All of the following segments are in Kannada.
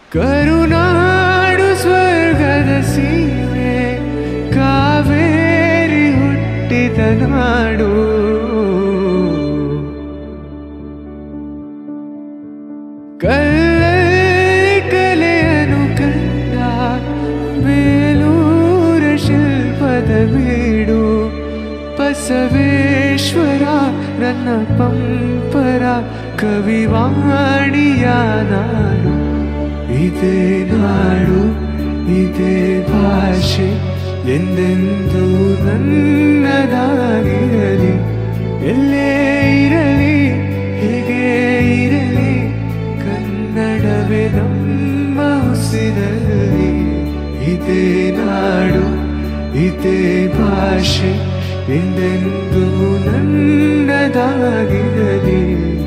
ಕರುನಾಡು ಸ್ವರ್ಗದ ಸೀಮೆ ಕಾವೇರಿ ಹುಟ್ಟಿದ ನಾಡು ಕಲ್ಲಲ್ಲಿ ಕಲೆಯನು ಕಂಡ ಬೇಲೂರ ಶಿಲ್ಪದ ಬೀಡು ಬಸವೇಶ್ವರ ನನ್ನ ಪಂಪರ ಕವಿವಾಣಿಯ ನಾಡು ಇದೇ ನಾಡು ಇದೇ ಭಾಷೆ ಎಂದೆಂದು ನನ್ನದಾಗಿರಲಿ ಎಲ್ಲೇ ಇರಲಿ ಹೇಗೆ ಇರಲಿ ಕನ್ನಡವೇ ನಮ್ಮ ಉಸಿರಲ್ಲಿ ಇದೇ ನಾಡು ಇದೇ ಭಾಷೆ ಎಂದೆಂದು ನನ್ನದಾಗಿರಲಿ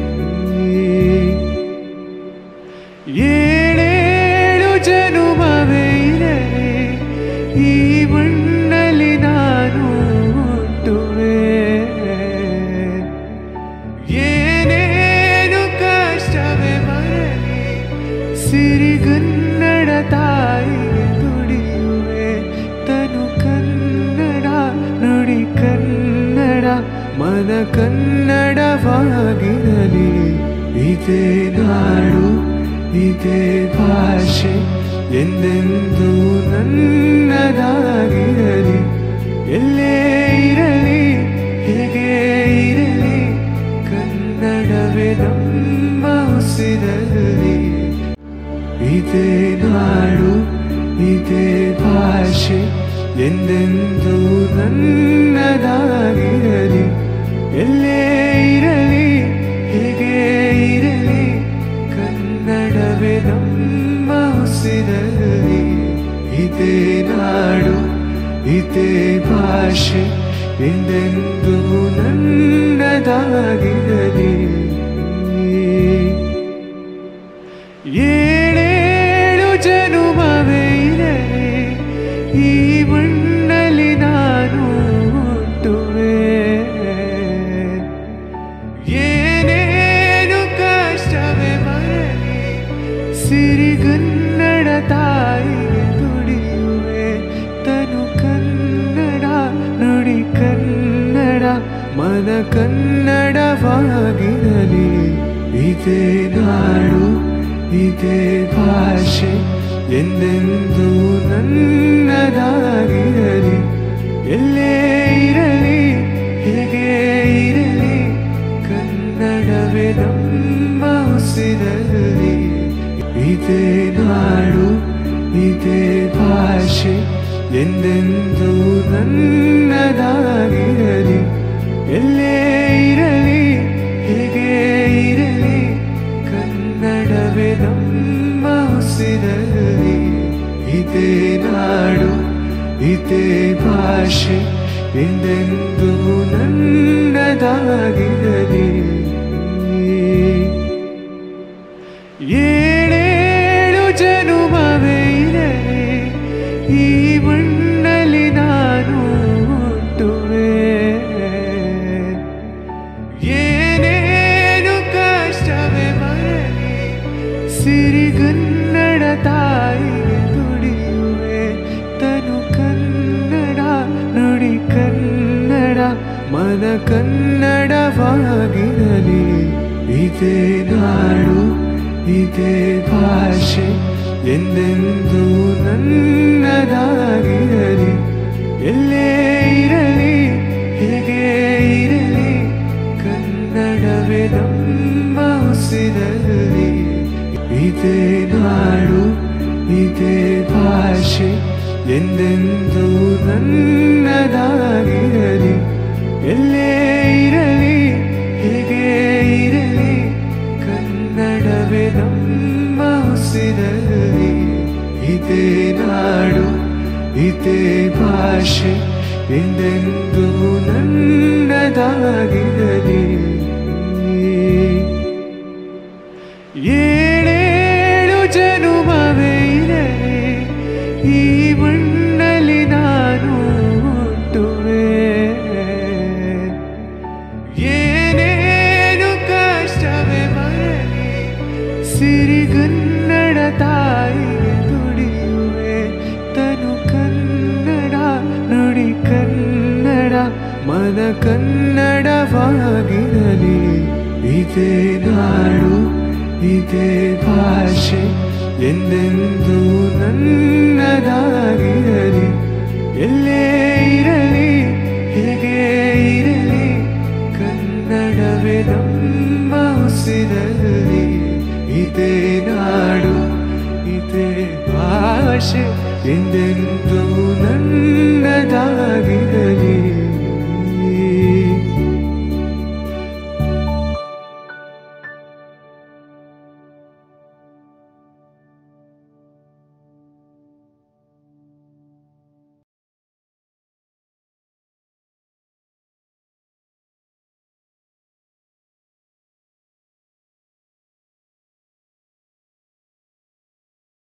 ಏಳೇಳು ಜನುಮವೇ ಇರಲಿ ಈ ಮಣ್ಣಲ್ಲಿ ನಾನು ಹುಟ್ಟುವೆ ಏನೇನು ಕಷ್ಟವೇ ಬರಲಿ ಸಿರಿಗನ್ನಡ ತಾಯಿಗೆ ದುಡಿಯುವೆ ತನು ಕನ್ನಡ ನುಡಿ ಕನ್ನಡ ಮನ ಕನ್ನಡವಾಗಿರಲಿ ಇದೇ ನಾಡು ಇದೇ ಭಾಷೆ ಎಂದೆಂದು ನನ್ನದಾಗಿರಲಿ ಎಲ್ಲೇ ಇರಲಿ ಹೇಗೆ ಇರಲಿ ಕನ್ನಡವೇ ನಮ್ಮ ಉಸಿರಲ್ಲಿ ಇದೇ ನಾಡು ಇದೇ ಭಾಷೆ ಎಂದೆಂದು ನನ್ನದಾಗಿರಲಿ ಎಲ್ಲೇ ಇರಲಿ ಹೇಗೆ ಇರಲಿ ಕನ್ನಡವೇ ನಮ್ಮ ಉಸಿರಲ್ಲಿ ಇದೇ ನಾಡು ಇದೇ ಭಾಷೆ ಎಂದೆಂದು ನನ್ನದಾಗಿರಲಿ ಏಳೇಳು ಜನುಮವೇ ಇರಲಿ ಈ ಮಣ್ಣಲ್ಲಿ ನಾನು ಹುಟ್ಟುವೆ ಏನೇನು ಕಷ್ಟವೇ ಬರಲಿ ಸಿರಿಗನ್ನಡ ತಾಯಿಗೆ ದುಡಿಯುವೆ ತನು ಕನ್ನಡ ನುಡಿ ಕನ್ನಡ ಮನ ಕನ್ನಡವಾಗಿರಲಿ ಇದೇ ನಾಡು ಇದೇ ಭಾಷೆ ಎಂದೆಂದು ನನ್ನದಾಗಿರಲಿ ಎಲ್ಲೇ ಇರಲಿ ಹೇಗೆ ಇರಲಿ ಕನ್ನಡವೇ ನಮ್ಮ ಉಸಿರಲ್ಲಿ ಇದೇ ನಾಡು ಇದೇ ಭಾಷೆ ಎಂದೆಂದು ನನ್ನದಾಗಿರಲಿ ಎಲ್ಲೇ ಇರಲಿ ಹೇಗೆ ಇರಲಿ ಕನ್ನಡವೇ ನಮ್ಮ ಉಸಿರಲ್ಲಿ ಇದೇ ನಾಡು ಇದೇ ಭಾಷೆ ಎಂದೆಂದು ನನ್ನದಾಗಿರಲಿ ಏಳೇಳು ಜನುಮವೇ ಇರಲಿ ಈ ಮಣ್ಣಲ್ಲಿ ನಾನು ಹುಟ್ಟುವೆ ಏನೇನು ಕಷ್ಟವೇ ಬರಲಿ ಸಿರಿಗನ್ನಡ ತಾಯಿಗೆ ದುಡಿಯುವೆ ತನು ಕನ್ನಡ ನುಡಿ ಕನ್ನಡ ಮನ ಕನ್ನಡವಾಗಿರಲಿ ಇದೇ ನಾಡು ಇದೇ ಭಾಷೆ ಎಂದೆಂದು ನನ್ನದಾಗಿರಲಿ ಎಲ್ಲೇ ಇರಲಿ ಹೇಗೆ ಇರಲಿ ಕನ್ನಡವೇ ನಮ್ಮ ಉಸಿರಲ್ಲಿ ಇದೇ ನಾಡು ಇದೇ ಭಾಷೆ ಎಂದೆಂದು ನನ್ನದಾಗಿರಲಿ ಎಲ್ಲೇ ಇರಲಿ ಹೇಗೆ ಇರಲಿ ಕನ್ನಡವೇ ನಮ್ಮ ಉಸಿರಲ್ಲಿ ಇದೇ ನಾಡು ಇದೇ ಭಾಷೆ ಎಂದೆಂದು ನನ್ನದಾಗಿರಲಿ ಏಳೇಳು ಜನುಮವೇ ಇರಲಿ ಈ ಮಣ್ಣಲ್ಲಿ ನಾನು ಹುಟ್ಟುವೆ ಏನೇನು ಕಷ್ಟವೇ ಬರಲಿ ಸಿರಿಗನ್ನಡ ತಾಯಿಗೆ ದುಡಿಯುವೆ ತನು ಕನ್ನಡ ನುಡಿ ಕನ್ನಡ ಮನ ಕನ್ನಡವಾಗಿರಲಿ ಇದೇ ನಾಡು ಇದೇ ಭಾಷೆ ಎಂದೆಂದೂ ನನ್ನದಾಗಿರಲಿ ಎಲ್ಲೇ ಇರಲಿ ಹೇಗೆ ಇರಲಿ ಕನ್ನಡವೇ ನಮ್ಮ ಉಸಿರಲ್ಲಿ ಇದೇ ನಾಡು ಇದೇ ಭಾಷೆ ಎಂದೆಂದೂ ನನ್ನದಾಗಿರಲಿ